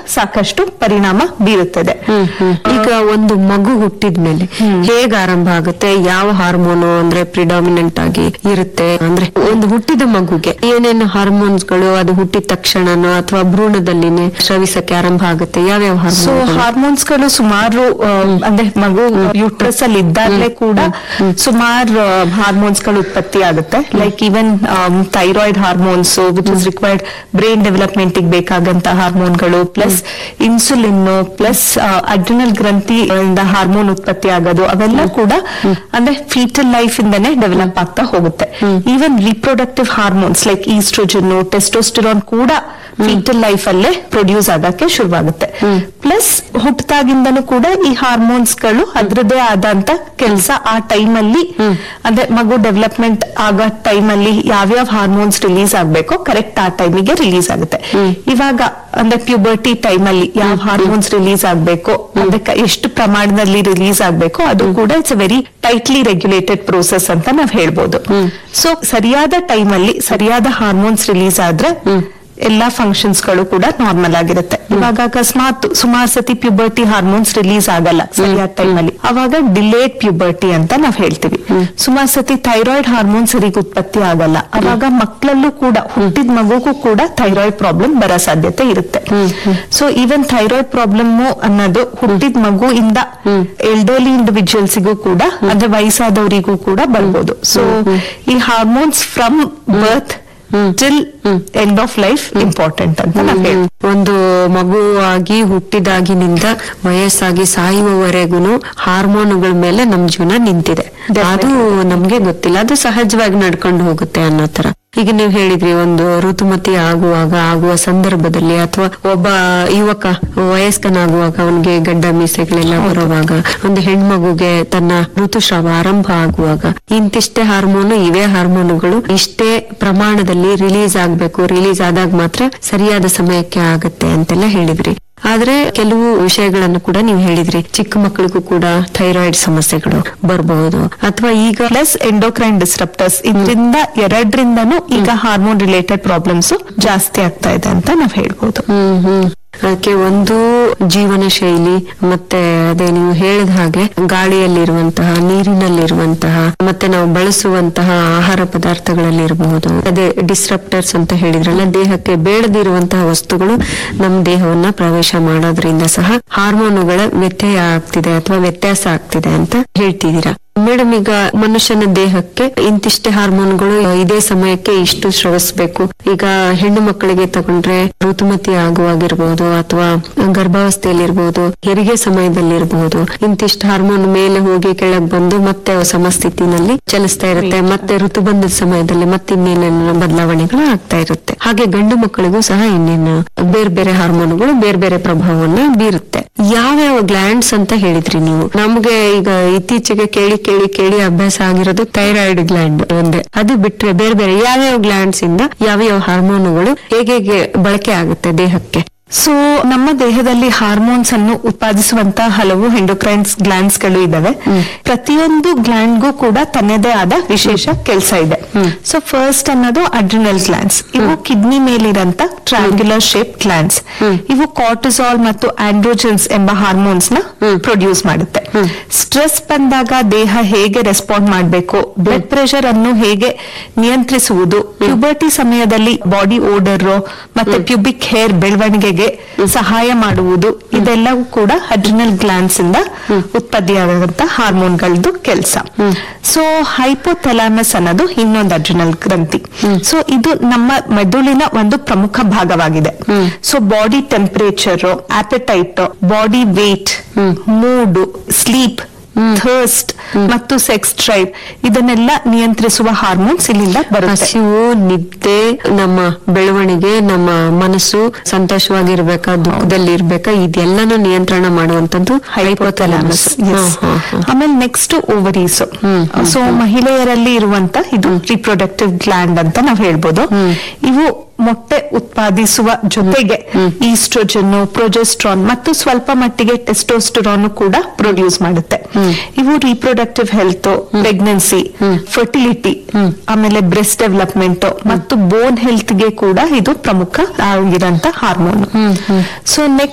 ಸಾಕಷ್ಟು ಪರಿಣಾಮ ಬೀರುತ್ತದೆ ಈಗ ಒಂದು ಮಗು ಹುಟ್ಟಿದ್ಮೇಲೆ ಹೇಗೆ ಆರಂಭ ಆಗುತ್ತೆ ಯಾವ ಹಾರ್ಮೋನು ಅಂದ್ರೆ ಪ್ರಿಡಾಮಿನೆಂಟ್ ಆಗಿ ಇರುತ್ತೆ ಅಂದ್ರೆ ಒಂದು ಹುಟ್ಟಿದ ಮಗುಗೆ ಏನೇನು ಹಾರ್ಮೋನ್ಸ್ ಗಳು ಅದು ಹುಟ್ಟಿದ ತಕ್ಷಣನೋ ಅಥವಾ ಭ್ರೂಣದಲ್ಲಿನೇ ಸ್ರವಿಸಕ್ಕೆ ಆರಂಭ ಆಗುತ್ತೆ ಯಾವ್ಯಾವ ಸೊ ಹಾರ್ಮೋನ್ ಹಾರ್ಮೋನ್ಸ್ ಗಳು ಸುಮಾರು ಆ, ಅಂದ್ರೆ ಮಗು ಯೂಟ್ರಸ್ ಅಲ್ಲಿ ಇದ್ದಾಗಲೇ ಕೂಡ ಸುಮಾರು ಹಾರ್ಮೋನ್ಸ್ ಗಳು ಉತ್ಪತ್ತಿ ಆಗುತ್ತೆ like even thyroid hormones which is required brain development ಬೇಕಾಗಂತ ಹಾರ್ಮೋನ್ಗಳು ಪ್ಲಸ್ ಇನ್ಸುಲಿನ್ ಪ್ಲಸ್ ಅಡ್ರಿನಲ್ ಗ್ರಂಥಿ ಇಂದ ಹಾರ್ಮೋನ್ ಉತ್ಪತ್ತಿ ಆಗೋದು ಅವೆಲ್ಲ ಕೂಡ ಅಂದ್ರೆ ಫೀಟಲ್ ಲೈಫ್ ಇಂದನೇ ಡೆವಲಪ್ ಆಗ್ತಾ ಹೋಗುತ್ತೆ even reproductive hormones like estrogen testosterone ಕೂಡ ಫೀಟಲ್ ಲೈಫ್ ಅಲ್ಲೇ ಪ್ರೊಡ್ಯೂಸ್ ಆಗಕ್ಕೆ ಶುರುವಾಗುತ್ತೆ ಪ್ಲಸ್ ಹುಟ್ಟದಾಗಿಂದನೂ ಕೂಡ ಈ ಹಾರ್ಮೋನ್ಸ್ ಗಳು ಅದ್ರದ್ದೇ ಆದಂತ ಕೆಲಸ ಆ ಟೈಮ್ ಅಲ್ಲಿ ಅಂದ್ರೆ ಮಗು ಡೆವಲಪ್ಮೆಂಟ್ ಆಗೋ ಟೈಮ್ ಅಲ್ಲಿ ಯಾವ್ಯಾವ ಹಾರ್ಮೋನ್ಸ್ ರಿಲೀಸ್ ಆಗ್ಬೇಕೋ ಕರೆಕ್ಟ್ ಆ ಟೈಮಿಗೆ ರಿಲೀಸ್ ಆಗುತ್ತೆ ಇವಾಗ ಅಂದ್ರೆ ಪ್ಯೂಬರ್ಟಿ ಟೈಮ್ ಅಲ್ಲಿ ಯಾವ ಹಾರ್ಮೋನ್ಸ್ ರಿಲೀಸ್ ಆಗ್ಬೇಕು ಅಂದ್ರೆ ಕ- ಎಷ್ಟು ಪ್ರಮಾಣದಲ್ಲಿ ರಿಲೀಸ್ ಆಗ್ಬೇಕು ಅದು ಕೂಡ it's a very tightly regulated process ಅಂತ ನಾವ್ ಹೇಳ್ಬೋದು ಸೊ ಸರಿಯಾದ ಟೈಮ್ ಅಲ್ಲಿ ಸರಿಯಾದ ಹಾರ್ಮೋನ್ಸ್ ರಿಲೀಸ್ ಆದ್ರೆ ಎಲ್ಲಾ ಫಂಕ್ಷನ್ಸ್ ಗಳು ಕೂಡ ನಾರ್ಮಲ್ ಆಗಿರುತ್ತೆ ಇವಾಗ ಅಕಸ್ಮಾತ್ ಸುಮಾರು ಸತಿ ಪ್ಯೂಬರ್ಟಿ ಹಾರ್ಮೋನ್ಸ್ ರಿಲೀಸ್ ಆಗಲ್ಲ ಸರಿಯಾದ ಟೈಮ್ ಅಲ್ಲಿ ಅವಾಗ ಡಿಲೇಡ್ ಪ್ಯೂಬರ್ಟಿ ಅಂತ ನಾವ್ ಹೇಳ್ತೀವಿ ಸುಮಾರು ಸತಿ ಥೈರಾಯ್ಡ್ ಹಾರ್ಮೋನ್ ಸರಿಗೆ ಉತ್ಪತ್ತಿ ಆಗಲ್ಲ ಅವಾಗ ಮಕ್ಕಳಲ್ಲೂ ಕೂಡ ಹುಟ್ಟಿದ ಮಗುಗೂ ಕೂಡ ಥೈರಾಯ್ಡ್ ಪ್ರಾಬ್ಲಮ್ ಬರೋ ಸಾಧ್ಯತೆ ಇರುತ್ತೆ ಸೊ ಈವನ್ ಥೈರಾಯ್ಡ್ ಪ್ರಾಬ್ಲಮ್ ಅನ್ನೋದು ಹುಟ್ಟಿದ ಮಗುವಿಂದ ಎಲ್ಡರ್ಲಿ ಇಂಡಿವಿಜುವಲ್ಸಿಗೂ ಕೂಡ ಅಂದ್ರೆ ವಯಸ್ಸಾದವರಿಗೂ ಕೂಡ ಬರ್ಬೋದು ಸೊ ಈ hormones from birth till end of life important ಅಂತ ನಾವು ಹೇಳ್ತೀವಿ ಒಂದು ಮಗು ಆಗಿ ಹುಟ್ಟಿದಾಗಿನಿಂದ ವಯಸ್ಸಾಗಿ ಸಾಯುವವರೆಗೂ ಹಾರ್ಮೋನುಗಳ ಮೇಲೆ ನಮ್ ಜೀವನ ನಿಂತಿದೆ ಅದು ನಮ್ಗೆ ಗೊತ್ತಿಲ್ಲ ಅದು ಸಹಜವಾಗಿ ನಡ್ಕೊಂಡು ಹೋಗುತ್ತೆ ಅನ್ನೋ ತರ ಈಗ ನೀವು ಹೇಳಿದ್ರಿ ಒಂದು ಋತುಮತಿ ಆಗುವಾಗ ಆಗುವ ಸಂದರ್ಭದಲ್ಲಿ ಅಥವಾ ಒಬ್ಬ ಯುವಕ ವಯಸ್ಕನಾಗುವಾಗ ಅವನಿಗೆ ಗಡ್ಡ ಮೀಸೆಗಳೆಲ್ಲ ಬರುವಾಗ ಒಂದು ಹೆಣ್ಮಗುಗೆ ತನ್ನ ಋತುಸ್ರಾವ ಆರಂಭ ಆಗುವಾಗ ಇಂತಿಷ್ಟೇ ಹಾರ್ಮೋನು ಇವೇ ಹಾರ್ಮೋನುಗಳು ಇಷ್ಟೇ ಪ್ರಮಾಣದಲ್ಲಿ ರಿಲೀಸ್ ಆಗ್ಬೇಕು ರಿಲೀಸ್ ಆದಾಗ ಮಾತ್ರ ಸರಿಯಾದ ಸಮಯಕ್ಕೆ ಆಗತ್ತೆ ಅಂತೆಲ್ಲ ಹೇಳಿದ್ರಿ ಆದ್ರೆ ಕೆಲವು ವಿಷಯಗಳನ್ನು ಕೂಡ ನೀವು ಹೇಳಿದ್ರಿ ಚಿಕ್ಕ ಮಕ್ಕಳಿಗೂ ಕೂಡ ಥೈರಾಯ್ಡ್ ಸಮಸ್ಯೆಗಳು ಬರಬಹುದು ಅಥವಾ ಈಗ ಪ್ಲಸ್ ಎಂಡೋಕ್ರೈನ್ ಡಿಸ್ಟ್ರಪ್ಟರ್ಸ್ ಇದರಿಂದ ಎರಡರಿಂದನೂ ಈಗ ಹಾರ್ಮೋನ್ ರಿಲೇಟೆಡ್ ಪ್ರಾಬ್ಲಮ್ಸ್ ಜಾಸ್ತಿ ಆಗ್ತಾ ಇದೆ ಅಂತ ನಾವ್ ಹೇಳ್ಬೋದು ಹ್ಮ್ ಹ್ಮ್ ಅದಕ್ಕೆ ಒಂದು ಜೀವನ ಶೈಲಿ ಮತ್ತೆ ಅದೇ ನೀವು ಹೇಳಿದ ಹಾಗೆ ಗಾಳಿಯಲ್ಲಿರುವಂತಹ ನೀರಿನಲ್ಲಿರುವಂತಹ ಮತ್ತೆ ನಾವು ಬಳಸುವಂತಹ ಆಹಾರ ಪದಾರ್ಥಗಳಲ್ಲಿರಬಹುದು ಅದೇ ಡಿಸ್ರಪ್ಟರ್ಸ್ ಅಂತ ಹೇಳಿದ್ರಲ್ಲ ದೇಹಕ್ಕೆ ಬೇಡದಿರುವಂತಹ ವಸ್ತುಗಳು ನಮ್ಮ ದೇಹವನ್ನ ಪ್ರವೇಶ ಮಾಡೋದ್ರಿಂದ ಸಹ ಹಾರ್ಮೋನುಗಳ ವ್ಯತ್ಯಯ ಆಗ್ತಿದೆ ಅಥವಾ ವ್ಯತ್ಯಾಸ ಆಗ್ತಿದೆ ಅಂತ ಹೇಳ್ತಿದ್ದೀರಾ ಮೇಡಮ್ ಈಗ ಮನುಷ್ಯನ ದೇಹಕ್ಕೆ ಇಂತಿಷ್ಟೇ ಹಾರ್ಮೋನ್ಗಳು ಇದೇ ಸಮಯಕ್ಕೆ ಇಷ್ಟು ಸ್ರವಿಸ್ಬೇಕು ಈಗ ಹೆಣ್ಣು ಮಕ್ಕಳಿಗೆ ತಗೊಂಡ್ರೆ ಋತುಮತಿ ಆಗುವಾಗಿರ್ಬೋದು ಅಥವಾ ಗರ್ಭಾವಸ್ಥೆಯಲ್ಲಿರ್ಬೋದು ಹೆರಿಗೆ ಸಮಯದಲ್ಲಿರ್ಬೋದು ಇಂತಿಷ್ಟು ಹಾರ್ಮೋನ್ ಮೇಲೆ ಹೋಗಿ ಕೆಳಗ್ ಬಂದು ಮತ್ತೆ ಅವು ಸಮಸ್ಥಿತಿನಲ್ಲಿ ಚಲಿಸ್ತಾ ಇರುತ್ತೆ ಮತ್ತೆ ಋತುಬಂಧದ ಸಮಯದಲ್ಲಿ ಮತ್ತೆ ಇನ್ನೇನೇನು ಬದಲಾವಣೆಗಳು ಆಗ್ತಾ ಇರುತ್ತೆ ಹಾಗೆ ಗಂಡು ಮಕ್ಕಳಿಗೂ ಸಹ ಇನ್ನೇನು ಬೇರೆ ಬೇರೆ ಹಾರ್ಮೋನ್ಗಳು ಬೇರೆ ಬೇರೆ ಪ್ರಭಾವವನ್ನ ಬೀರುತ್ತೆ ಯಾವ್ಯಾವ ಗ್ಲ್ಯಾಂಡ್ಸ್ ಅಂತ ಹೇಳಿದ್ರಿ ನೀವು ನಮ್ಗೆ ಈಗ ಇತ್ತೀಚೆಗೆ ಕೇಳಿ ಕೇಳಿ ಕೇಳಿ ಅಭ್ಯಾಸ ಆಗಿರೋದು ಥೈರಾಯ್ಡ್ ಗ್ಲ್ಯಾಂಡ್ ಒಂದೇ ಅದು ಬಿಟ್ರೆ ಬೇರೆ ಬೇರೆ ಯಾವ್ಯಾವ ಗ್ಲ್ಯಾಂಡ್ಸ್ ಇಂದ ಯಾವ್ಯಾವ ಹಾರ್ಮೋನುಗಳು ಹೇಗೆ ಹೇಗೆ ಬಳಕೆ ಆಗುತ್ತೆ ದೇಹಕ್ಕೆ ಸೊ ನಮ್ಮ ದೇಹದಲ್ಲಿ ಹಾರ್ಮೋನ್ಸ್ ಅನ್ನು ಉತ್ಪಾದಿಸುವಂತ ಹಲವು ಎಂಡೋಕ್ರೈನ್ಸ್ ಗ್ಲ್ಯಾಂಡ್ಸ್ ಗಳು ಇದಾವೆ ಪ್ರತಿಯೊಂದು ಗ್ಲ್ಯಾಂಡ್ಗೂ ಕೂಡ ತನ್ನದೇ ಆದ ವಿಶೇಷ ಕೆಲಸ ಇದೆ ಸೊ ಫಸ್ಟ್ ಅನ್ನೋದು ಅಡ್ರಿನಲ್ ಗ್ಲ್ಯಾಂಡ್ಸ್ ಇವು ಕಿಡ್ನಿ ಮೇಲಿರಂತ ಟ್ರಾಂಗ್ಯುಲರ್ ಶೇಪ್ ಗ್ಲ್ಯಾಂಡ್ಸ್ ಇವು ಕಾರ್ಟಿಸಾಲ್ ಮತ್ತು ಆಂಡ್ರೋಜನ್ಸ್ ಎಂಬ ಹಾರ್ಮೋನ್ಸ್ ನ ಪ್ರೊಡ್ಯೂಸ್ ಮಾಡುತ್ತೆ ಸ್ಟ್ರೆಸ್ ಬಂದಾಗ ದೇಹ ಹೇಗೆ ರೆಸ್ಪಾಂಡ್ ಮಾಡಬೇಕು ಬ್ಲಡ್ ಪ್ರೆಷರ್ ಅನ್ನು ಹೇಗೆ ನಿಯಂತ್ರಿಸುವುದು ಪ್ಯೂಬರ್ಟಿ ಸಮಯದಲ್ಲಿ ಬಾಡಿ ಓಡರ್ ಮತ್ತೆ ಪ್ಯೂಬಿಕ್ ಹೇರ್ ಬೆಳವಣಿಗೆಗೆ ಸಹಾಯ ಮಾಡುವುದು ಇದೆಲ್ಲವೂ ಕೂಡ ಅಡ್ರಿನಲ್ ಗ್ಲಾನ್ಸ್ ಇಂದ ಉತ್ಪತ್ತಿಯಾದಂತ ಹಾರ್ಮೋನ್ಗಳದ್ದು ಕೆಲಸ ಸೊ ಹೈಪೋಥೆಲಾಮಸ್ ಅನ್ನೋದು ಇನ್ನೊಂದು ಅಡ್ರಿನಲ್ ಗ್ರಂಥಿ ಸೊ ಇದು ನಮ್ಮ ಮೆದುಳಿನ ಒಂದು ಪ್ರಮುಖ ಭಾಗವಾಗಿದೆ so body temperature appetite body weight mood sleep thirst ಮತ್ತು ಸೆಕ್ಸ್ ಡ್ರೈವ್ ಇದನ್ನೆಲ್ಲ ನಿಯಂತ್ರಿಸುವ ಹಾರ್ಮೋನ್ಸ್ ಇಲ್ಲಿಂದ ಬರುತ್ತೆ ಹಸಿವು ನಿದ್ದೆ ನಮ್ಮ ಬೆಳವಣಿಗೆ ನಮ್ಮ ಮನಸ್ಸು ಸಂತೋಷವಾಗಿರ್ಬೇಕಾ ದುಃಖದಲ್ಲಿ ಇರ್ಬೇಕಾ ಇದೆಲ್ಲನೂ ನಿಯಂತ್ರಣ ಮಾಡುವಂತದ್ದು ಹೈಪೋಥಾಲಮಸ್ Yes. ಆಮೇಲೆ ನೆಕ್ಸ್ಟ್ ಓವರೀಸ್ ಸೊ ಮಹಿಳೆಯರಲ್ಲಿ ಇರುವಂತ ಇದು ರಿಪ್ರೊಡಕ್ಟಿವ್ ಗ್ಲ್ಯಾಂಡ್ ಅಂತ ನಾವ್ ಹೇಳ್ಬೋದು ಇವು ಮೊಟ್ಟೆ ಉತ್ಪಾದಿಸುವ ಜೊತೆಗೆ ಈಸ್ಟ್ರೋಜನ್ ಪ್ರೊಜೆಸ್ಟ್ರಾನ್ ಮತ್ತು ಸ್ವಲ್ಪ ಮಟ್ಟಿಗೆ ಟೆಸ್ಟೋಸ್ಟೆರಾನ್ ಕೂಡ ಪ್ರೊಡ್ಯೂಸ್ ಮಾಡುತ್ತೆ ಇವು ರಿಪ್ರೊಡಕ್ಟಿವ್ ಹೆಲ್ತ್ ಪ್ರೆಗ್ನೆನ್ಸಿ ಫರ್ಟಿಲಿಟಿ ಆಮೇಲೆ ಬ್ರೆಸ್ಟ್ ಡೆವಲಪ್ಮೆಂಟ್ ಮತ್ತು ಬೋನ್ ಹೆಲ್ತ್ ಗೆ ಕೂಡ ಇದು ಪ್ರಮುಖ ಆಗಿರಂತ ಹಾರ್ಮೋನ್ ಸೊ ನೆಕ್ಸ್ಟ್